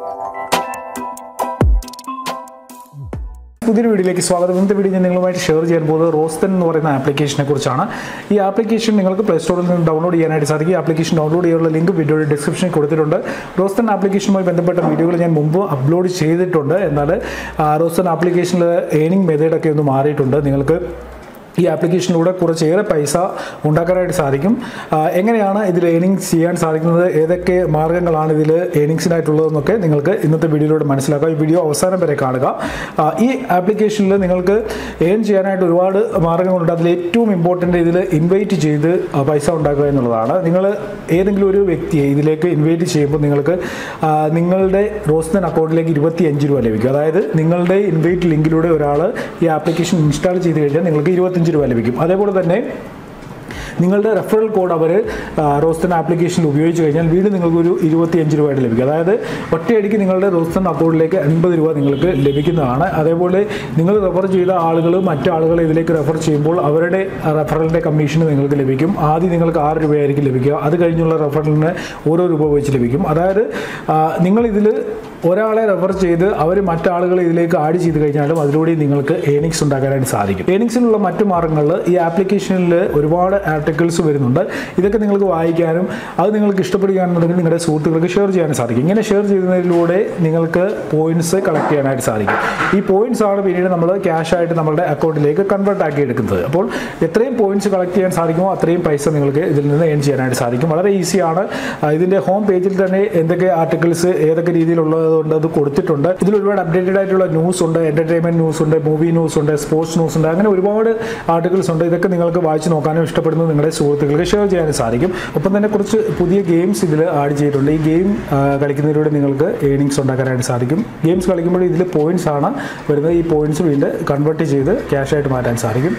പുതിയൊരു വീഡിയോയിലേക്ക് സ്വാഗതം ഇന്നത്തെ വീഡിയോ ഞാൻ നിങ്ങളുമായിട്ട് ഷെയർ ചെയ്യാൻ പോകുന്നത് റോസ്റ്റൻ എന്ന് പറയുന്ന ആപ്ലിക്കേഷനെ കുറിച്ചാണ് ഈ ആപ്ലിക്കേഷൻ നിങ്ങൾക്ക് പ്ലേ സ്റ്റോറിൽ നിന്ന് ഡൗൺലോഡ് ചെയ്യാനായിട്ട് സാധിക്കും ഈ ആപ്ലിക്കേഷൻ ഡൗൺലോഡ് ചെയ്യാനുള്ള ലിങ്ക് വീഡിയോയുടെ ഡിസ്ക്രിപ്ഷനിൽ കൊടുത്തിട്ടുണ്ട് റോസ്റ്റൻ ആപ്ലിക്കേഷനുമായി ബന്ധപ്പെട്ട വീഡിയോകൾ ഞാൻ മുമ്പ് അപ്ലോഡ് ചെയ്തിട്ടുണ്ട് എന്നാൽ ആ, റോസ്റ്റൻ ആപ്ലിക്കേഷനിൽ ഏണിംഗ് മെത്തേഡൊക്കെ ഒന്ന് മാറിയിട്ടുണ്ട് നിങ്ങൾക്ക് ഈ ആപ്ലിക്കേഷനിലൂടെ കുറച്ചേറെ പൈസ ഉണ്ടാക്കാനായിട്ട് സാധിക്കും ആ, എങ്ങനെയാണ് ഇതിൽ ഏണിങ്സ് ചെയ്യാൻ സാധിക്കുന്നത് ഏതൊക്കെ മാർഗ്ഗങ്ങളാണ് ഇതിൽ ഏണിങ്സിനായിട്ടുള്ളതെന്നൊക്കെ നിങ്ങൾക്ക് ഇന്നത്തെ വീഡിയോയിലൂടെ മനസ്സിലാക്കാം ഈ വീഡിയോ അവസാനം വരെ കാണുക ആ, ഈ ആപ്ലിക്കേഷനിൽ നിങ്ങൾക്ക് ഏൺ ചെയ്യാനായിട്ട് ഒരുപാട് മാർഗ്ഗങ്ങളുണ്ട് അതിൽ ഏറ്റവും ഇമ്പോർട്ടൻ്റ് ഇതിൽ ഇൻവൈറ്റ് ചെയ്ത് ആ, പൈസ ഉണ്ടാക്കുക എന്നുള്ളതാണ് നിങ്ങൾ ഏതെങ്കിലും ഒരു വ്യക്തിയെ ഇതിലേക്ക് ഇൻവൈറ്റ് ചെയ്യുമ്പോൾ നിങ്ങൾക്ക് ആ, നിങ്ങളുടെ റോസ്റ്റൻ അക്കൗണ്ടിലേക്ക് ഇരുപത്തി അഞ്ച് രൂപ ലഭിക്കും അതായത് നിങ്ങളുടെ ഇൻവൈറ്റ് ലിങ്കിലൂടെ ഒരാൾ ഈ ആപ്ലിക്കേഷൻ ഇൻസ്റ്റാൾ ചെയ്ത് കഴിഞ്ഞാൽ നിങ്ങൾക്ക് ഇരുപത്തഞ്ച് രൂപ ലഭിക്കും അതേപോലെ തന്നെ നിങ്ങളുടെ റെഫറൽ കോഡ് അവർ റോസ്റ്റൻ ആപ്ലിക്കേഷനിൽ ഉപയോഗിച്ച് കഴിഞ്ഞാൽ വീണ്ടും നിങ്ങൾക്ക് ഒരു ഇരുപത്തിയഞ്ച് രൂപയായിട്ട് ലഭിക്കും അതായത് ഒറ്റയടിക്ക് നിങ്ങളുടെ റോസ്റ്റൻ അക്കൗണ്ടിലേക്ക് അൻപത് രൂപ നിങ്ങൾക്ക് ലഭിക്കുന്നതാണ് അതേപോലെ നിങ്ങൾ റെഫർ ചെയ്ത ആളുകൾ മറ്റു ആളുകളെ ഇതിലേക്ക് റെഫർ ചെയ്യുമ്പോൾ അവരുടെ റെഫറലിൻ്റെ കമ്മീഷൻ നിങ്ങൾക്ക് ലഭിക്കും ആദ്യം നിങ്ങൾക്ക് ആറ് രൂപയായിരിക്കും ലഭിക്കുക അത് കഴിഞ്ഞുള്ള റെഫറലിന് ഓരോ രൂപ വെച്ച് ലഭിക്കും അതായത് നിങ്ങൾ ഇതിൽ ഒരാളെ റെഫർ ചെയ്ത് അവർ മറ്റാളുകളെ ഇതിലേക്ക് ആഡ് ചെയ്ത് കഴിഞ്ഞാലും അതിലൂടെ നിങ്ങൾക്ക് ഏണിങ്സ് ഉണ്ടാക്കാനായിട്ട് സാധിക്കും ഏണിങ്സിനുള്ള മറ്റു മാർഗ്ഗങ്ങളിൽ ഈ ആപ്ലിക്കേഷനിൽ ഒരുപാട് ആർട്ടിക്കിൾസ് വരുന്നുണ്ട് ഇതൊക്കെ നിങ്ങൾക്ക് വായിക്കാനും അത് നിങ്ങൾക്ക് ഇഷ്ടപ്പെടുകയാണെന്നുണ്ടെങ്കിൽ നിങ്ങളുടെ സുഹൃത്തുക്കൾക്ക് ഷെയർ ചെയ്യാനും സാധിക്കും ഇങ്ങനെ ഷെയർ ചെയ്യുന്നതിലൂടെ നിങ്ങൾക്ക് പോയിന്റ്സ് കളക്ട് ചെയ്യാനായിട്ട് സാധിക്കും ഈ പോയിന്റ്സ് ആണ് പിന്നീട് നമ്മൾ ക്യാഷ് ആയിട്ട് നമ്മുടെ അക്കൗണ്ടിലേക്ക് കൺവേർട്ട് ആക്കി എടുക്കുന്നത് അപ്പോൾ എത്രയും പോയിന്റ്സ് കളക്ട് ചെയ്യാൻ സാധിക്കുമോ അത്രയും പൈസ നിങ്ങൾക്ക് ഇതിൽ നിന്ന് ഏൺ ചെയ്യാനായിട്ട് സാധിക്കും വളരെ ഈസിയാണ് ഇതിൻ്റെ ഹോം പേജിൽ തന്നെ എന്തൊക്കെ ആർട്ടിക്കിൾസ് ഏതൊക്കെ രീതിയിലുള്ളതുകൊണ്ട് അത് കൊടുത്തിട്ടുണ്ട് ഇതിൽ ഒരുപാട് അപ്ഡേറ്റഡ് ആയിട്ടുള്ള ന്യൂസ് ഉണ്ട് എന്റർടൈൻമെന്റ് ന്യൂസ് ഉണ്ട് മൂവി ന്യൂസ് ഉണ്ട് സ്പോർട്സ് ന്യൂസ് ഉണ്ട് അങ്ങനെ ഒരുപാട് ആർട്ടിക്കിൾസ് ഉണ്ട് ഇതൊക്കെ നിങ്ങൾക്ക് വായിച്ച് നോക്കാനും ഇഷ്ടപ്പെടുന്നത് നിങ്ങളുടെ സുഹൃത്തുക്കൾക്ക് ഷെയർ ചെയ്യാനും സാധിക്കും ഒപ്പം തന്നെ കുറച്ച് പുതിയ ഗെയിംസ് ഇതിൽ ആഡ് ചെയ്തിട്ടുണ്ട് ഈ ഗെയിം കളിക്കുന്നതിലൂടെ നിങ്ങൾക്ക് ഏണിങ്സ് ഉണ്ടാക്കാനായിട്ട് സാധിക്കും ഗെയിംസ് കളിക്കുമ്പോൾ ഇതിൽ പോയിന്റ്സ് ആണ് വരുന്നത് ഈ പോയിന്റ്സ് വീണ്ടും കൺവേർട്ട് ചെയ്ത് ക്യാഷ് ആയിട്ട് മാറ്റാൻ സാധിക്കും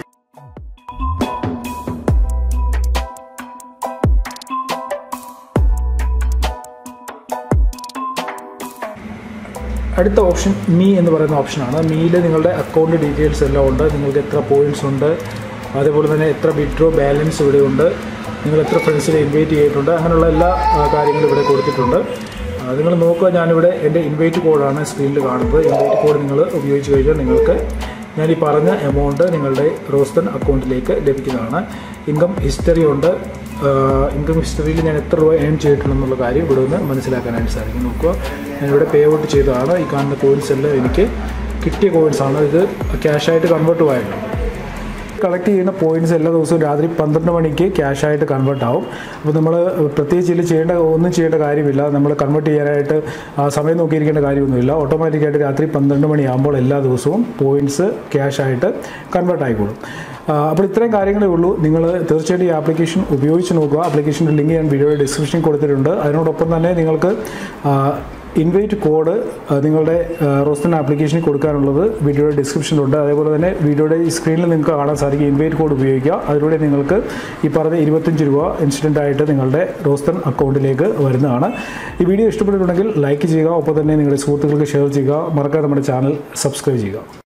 അടുത്ത ഓപ്ഷൻ മീ എന്ന് പറയുന്ന ഓപ്ഷനാണ് മീയിൽ നിങ്ങളുടെ അക്കൗണ്ട് ഡീറ്റെയിൽസ് എല്ലാം ഉണ്ട് നിങ്ങൾക്ക് എത്ര പോയിന്റ്സ് ഉണ്ട് അതേപോലെ തന്നെ എത്ര വിഡ്രോ ബാലൻസ് ഇവിടെ ഉണ്ട് നിങ്ങൾ എത്ര ഫ്രണ്ട്സിനെ ഇൻവൈറ്റ് ചെയ്തിട്ടുണ്ട് അങ്ങനെയുള്ള എല്ലാ ആ, കാര്യങ്ങളും ഇവിടെ കൊടുത്തിട്ടുണ്ട് ആ, നിങ്ങൾ നോക്കുക ഞാനിവിടെ എൻ്റെ ഇൻവൈറ്റ് കോഡാണ് സ്ക്രീനിൽ കാണുന്നത് ഇൻവൈറ്റ് കോഡ് നിങ്ങൾ ഉപയോഗിച്ച് കഴിഞ്ഞാൽ നിങ്ങൾക്ക് ഞാൻ ഈ പറഞ്ഞ എമൗണ്ട് നിങ്ങളുടെ റോസ്റ്റൻ അക്കൗണ്ടിലേക്ക് ലഭിക്കുന്നതാണ് ഇൻകം ഹിസ്റ്ററി ഉണ്ട് ഇൻകം ഹിസ്റ്ററിയിൽ ഞാൻ എത്ര രൂപ ഏൺ ചെയ്തിട്ടുണ്ടെന്നുള്ള കാര്യം ഇവിടെ നിന്ന് മനസ്സിലാക്കാനായിട്ട് സാധിക്കും നോക്കുക ഞാനിവിടെ പേ ഔട്ട് ചെയ്തതാണ് ഈ കാണുന്ന കോയിൻസ് എല്ലാം എനിക്ക് കിട്ടിയ കോയിൻസ് ആണ് ഇത് ക്യാഷായിട്ട് കൺവേർട്ട് ആയിട്ടുണ്ട് കളക്ട് ചെയ്യുന്ന പോയിന്റ്സ് എല്ലാ ദിവസവും രാത്രി പന്ത്രണ്ട് മണിക്ക് ക്യാഷ് ആയിട്ട് കൺവേർട്ട് ആവും അപ്പോൾ നമ്മൾ പ്രത്യേകിച്ച് ഇതിൽ ചെയ്യേണ്ട ഒന്നും ചെയ്യേണ്ട കാര്യമില്ല നമ്മൾ കൺവേർട്ട് ചെയ്യാനായിട്ട് ആ സമയം നോക്കിയിരിക്കേണ്ട കാര്യമൊന്നുമില്ല ഓട്ടോമാറ്റിക്കായിട്ട് രാത്രി പന്ത്രണ്ട് മണിയാകുമ്പോൾ എല്ലാ ദിവസവും പോയിന്റ്സ് ക്യാഷ് ആയിട്ട് കൺവേർട്ട് ആയിക്കോളും ആ, അപ്പോൾ ഇത്രയും കാര്യങ്ങളേ ഉള്ളൂ നിങ്ങൾ തീർച്ചയായിട്ടും ഈ ആപ്ലിക്കേഷൻ ഉപയോഗിച്ച് നോക്കുക ആപ്ലിക്കേഷൻ്റെ ലിങ്ക് ഞാൻ വീഡിയോയുടെ ഡിസ്ക്രിപ്ഷനിൽ കൊടുത്തിട്ടുണ്ട് അതിനോടൊപ്പം തന്നെ നിങ്ങൾക്ക് ഇൻവൈറ്റ് കോഡ് നിങ്ങളുടെ റോസ്റ്റൻ ആപ്ലിക്കേഷനിൽ കൊടുക്കാനുള്ളത് വീഡിയോയുടെ ഡിസ്ക്രിപ്ഷനിലുണ്ട് അതേപോലെ തന്നെ വീഡിയോയുടെ ഈ സ്ക്രീനിൽ നിങ്ങൾക്ക് കാണാൻ സാധിക്കും ഇൻവൈറ്റ് കോഡ് ഉപയോഗിക്കുക അതിലൂടെ നിങ്ങൾക്ക് ഈ പറഞ്ഞ ഇരുപത്തഞ്ച് രൂപ ഇൻസ്റ്റൻ്റ് ആയിട്ട് നിങ്ങളുടെ റോസ്റ്റൻ അക്കൗണ്ടിലേക്ക് വരുന്നതാണ് ഈ വീഡിയോ ഇഷ്ടപ്പെട്ടിട്ടുണ്ടെങ്കിൽ ലൈക്ക് ചെയ്യുക ഒപ്പം തന്നെ നിങ്ങളുടെ സുഹൃത്തുക്കൾക്ക് ഷെയർ ചെയ്യുക മറക്കാതെ നമ്മുടെ ചാനൽ സബ്സ്ക്രൈബ് ചെയ്യുക